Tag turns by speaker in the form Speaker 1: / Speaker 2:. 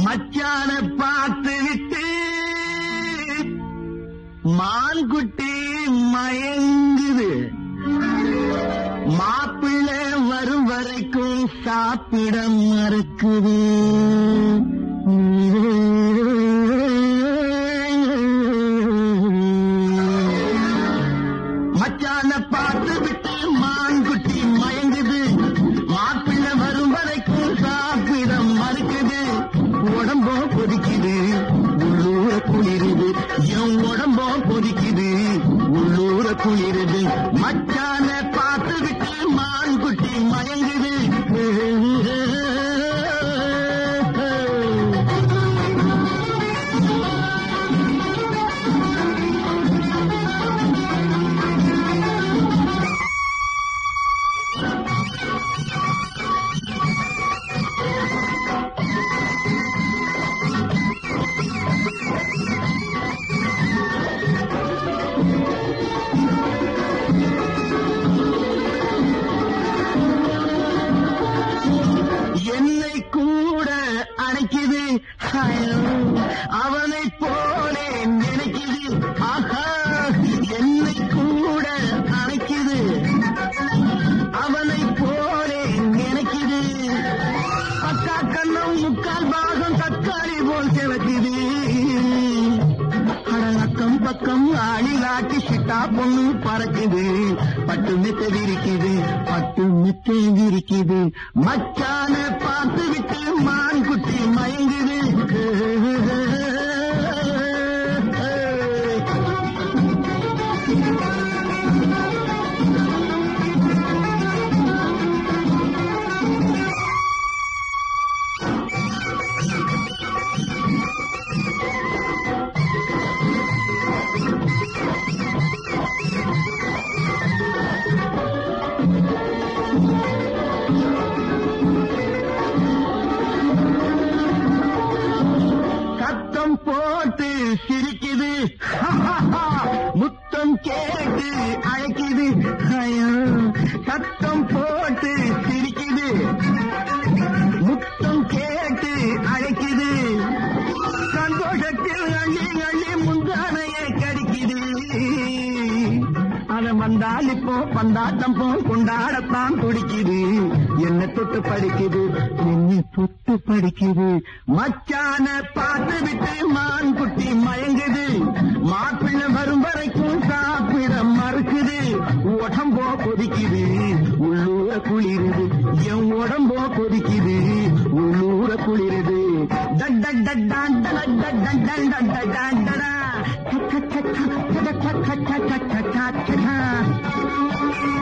Speaker 1: மச்சான பார்த்து விட்டு மான்குட்டி மயங்குது மாப்பிள்ளை வரும் வரைக்கும் சாப்பிட மறுக்குது மச்சான பார்த்து விட்டு மான்குட்டி மயங்குது மாப்பிள்ளை வரும் வரைக்கும் சாப்பிட மறுக்குது உடம்போ கொதிக்குது உள்ளூர குளிருது என் உடம்போ கொதிக்குது உள்ளூர குளிருது மச்சான பார்த்து விட்டு மான்குட்டி மயங்குது என்னை கூட அணைக்குது ஐயோ, அவனை போலே நினைக்குது ஆஹா என்னை கூட அணைக்குது அவனை போலே நினைக்குது அக்கா கண்ணம் முக்கால் பாகம் தக்காளி போல் கிழக்குது அட அக்கம் பக்கம் ஆளி காட்டி சிட்டா பொண்ணு பறக்குது பட்டு மித்த விரிக்குது பட்டு மித்த விரிக்குது மச்சான பார்த்து விட்டு மான் குட்டி மயங்குது சத்தம் போட்டு சிரிக்குது முத்தம் கேட்டு அழைக்குது ஐயோ, சத்தம் போட்டு சிரிக்குது முத்தம் கேட்டு அழைக்குது சந்தோஷத்தில் அள்ளி அள்ளி முந்தானையை கடிக்குது அவன் வந்தால் இப்போ பந்தாட்டம் போ கொண்டாடத்தான் துடிக்குது என்ன தொட்டு படிக்குது என்ன தொட்டு படிக்குது மச்சான பார்த்து விட்டு மான் குட்டி மயங்குது மாப்பிள்ளை வரும் வரைக்கும் சாப்பிட மறுக்குது உடம்போ கொதிக்குது உள்ளூர குளிருது என் உடம்போ கொதிக்குது உள்ளூர குளிருது டட் டட் டட் டான் டட் டட் டட் டட் டட் டட் டான் டடா. ச ச ச ச ச ச ச ச ச ச ச ச ச.